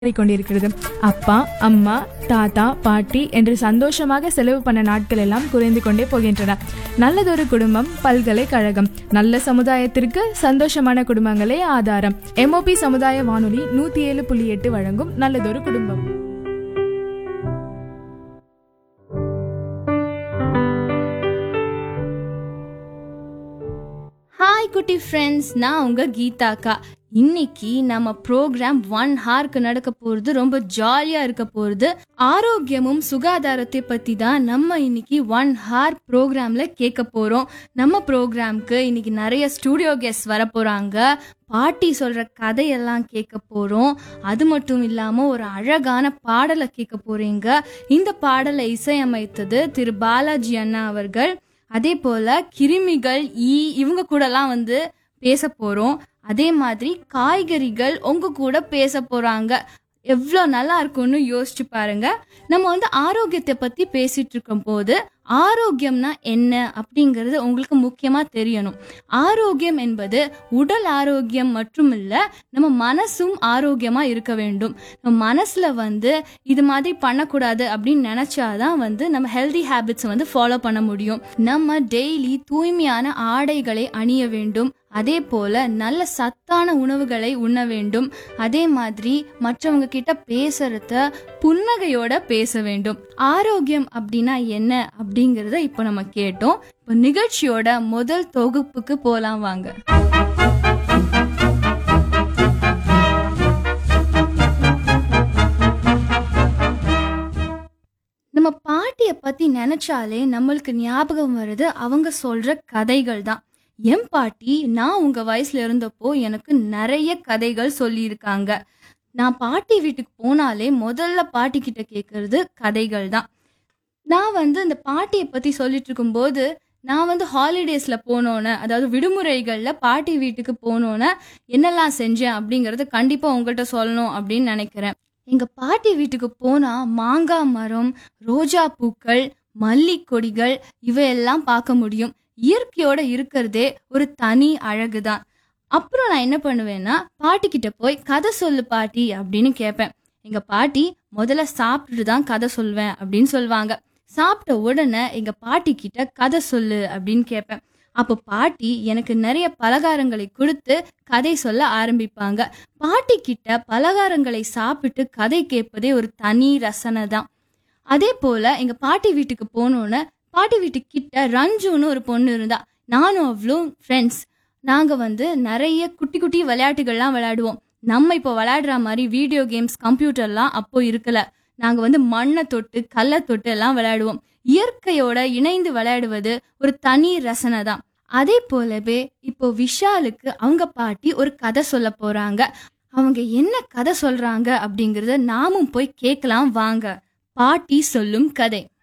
கொண்டிருக்கிறது அப்பா அம்மா தாத்தா பாட்டி என்று சந்தோஷமாக செலவு பண்ண நாட்கள் எல்லாம் குறைந்து கொண்டே போகின்றன நல்லதொரு குடும்பம் பல்கலைக்கழகம் நல்ல சமுதாயத்திற்கு சந்தோஷமான குடும்பங்களே ஆதாரம் எம்ஓபி சமுதாய வானொலி நூத்தி ஏழு புள்ளி எட்டு வழங்கும் நல்லதொரு குடும்பம் ஹாய் குட்டி ஃப்ரெண்ட்ஸ் நான் உங்க கீதாக்கா இன்னைக்கு நம்ம ப்ரோக்ராம் ஒன் ஹார்க்கு நடக்க போகிறது ரொம்ப ஜாலியாக இருக்க போகிறது ஆரோக்கியமும் சுகாதாரத்தை பற்றி தான் நம்ம இன்னைக்கு ஒன் ஹார் ப்ரோக்ராமில் கேட்க போகிறோம் நம்ம ப்ரோக்ராம்க்கு இன்னைக்கு நிறைய ஸ்டூடியோ கெஸ்ட் வர போகிறாங்க பாட்டி சொல்கிற கதையெல்லாம் கேட்க போகிறோம் அது மட்டும் இல்லாமல் ஒரு அழகான பாடலை கேட்க போகிறீங்க இந்த பாடலை இசையமைத்தது திரு பாலாஜி அண்ணா அவர்கள் அதே போல கிருமிகள் ஈ இவங்க கூடலாம் வந்து பேச போறோம் அதே மாதிரி காய்கறிகள் உங்க கூட பேச போறாங்க எவ்வளோ நல்லா இருக்கும்னு யோசிச்சு பாருங்க நம்ம வந்து ஆரோக்கியத்தை பத்தி பேசிட்டு இருக்கும் போது ஆரோக்கியம்னா என்ன அப்படிங்கிறது உங்களுக்கு முக்கியமா தெரியணும் ஆரோக்கியம் என்பது உடல் ஆரோக்கியம் மட்டும் இல்ல நம்ம மனசும் ஆரோக்கியமா இருக்க வேண்டும் நம்ம மனசுல வந்து இது மாதிரி பண்ணக்கூடாது அப்படின்னு நினைச்சாதான் வந்து நம்ம ஹெல்தி ஹேபிட்ஸ் வந்து ஃபாலோ பண்ண முடியும் நம்ம டெய்லி தூய்மையான ஆடைகளை அணிய வேண்டும் அதே போல நல்ல சத்தான உணவுகளை உண்ண வேண்டும் அதே மாதிரி மற்றவங்க கிட்ட பேசுறத புன்னகையோட பேச வேண்டும் ஆரோக்கியம் அப்படின்னா என்ன அப்படிங்கறத இப்போ நம்ம கேட்டோம் இப்போ நிகழ்ச்சியோட முதல் தொகுப்புக்கு போலாம் வாங்க நம்ம பாட்டியை பத்தி நினைச்சாலே நம்மளுக்கு ஞாபகம் வருது அவங்க சொல்ற கதைகள் தான் என் பாட்டி நான் உங்க வயசுல இருந்தப்போ எனக்கு நிறைய கதைகள் சொல்லியிருக்காங்க நான் பாட்டி வீட்டுக்கு போனாலே முதல்ல பாட்டி கிட்ட கேட்கறது கதைகள் தான் நான் வந்து இந்த பாட்டியை பத்தி சொல்லிட்டு இருக்கும்போது நான் வந்து ஹாலிடேஸ்ல போனோன்னே அதாவது விடுமுறைகள்ல பாட்டி வீட்டுக்கு போனோன்னே என்னெல்லாம் செஞ்சேன் அப்படிங்கறது கண்டிப்பா உங்கள்கிட்ட சொல்லணும் அப்படின்னு நினைக்கிறேன் எங்க பாட்டி வீட்டுக்கு போனா மாங்காய் மரம் ரோஜா பூக்கள் மல்லி கொடிகள் இவையெல்லாம் பார்க்க முடியும் இயற்கையோட இருக்கிறதே ஒரு தனி அழகுதான் அப்புறம் நான் என்ன பண்ணுவேன்னா பாட்டி கிட்ட போய் கதை சொல்லு பாட்டி அப்படின்னு கேட்பேன் எங்க பாட்டி முதல்ல சாப்பிட்டுட்டு தான் கதை சொல்வேன் அப்படின்னு சொல்லுவாங்க சாப்பிட்ட உடனே எங்க பாட்டி கிட்ட கதை சொல்லு அப்படின்னு கேட்பேன் அப்போ பாட்டி எனக்கு நிறைய பலகாரங்களை கொடுத்து கதை சொல்ல ஆரம்பிப்பாங்க பாட்டி கிட்ட பலகாரங்களை சாப்பிட்டு கதை கேட்பதே ஒரு தனி ரசனை தான் அதே போல எங்க பாட்டி வீட்டுக்கு போனோன்னே பாட்டி வீட்டுக்கு கிட்ட ரஞ்சுன்னு ஒரு பொண்ணு இருந்தா நானும் அவளும் ஃப்ரெண்ட்ஸ் நாங்க வந்து நிறைய குட்டி குட்டி விளையாட்டுகள்லாம் விளையாடுவோம் நம்ம இப்போ விளையாடுற மாதிரி வீடியோ கேம்ஸ் கம்ப்யூட்டர்லாம் அப்போ இருக்கல நாங்க வந்து மண்ணை தொட்டு கல்லை தொட்டு எல்லாம் விளையாடுவோம் இயற்கையோட இணைந்து விளையாடுவது ஒரு தனி ரசனை தான் அதே போலவே இப்போ விஷாலுக்கு அவங்க பாட்டி ஒரு கதை சொல்ல போறாங்க அவங்க என்ன கதை சொல்றாங்க அப்படிங்கறத நாமும் போய் கேட்கலாம் வாங்க பாட்டி சொல்லும் கதை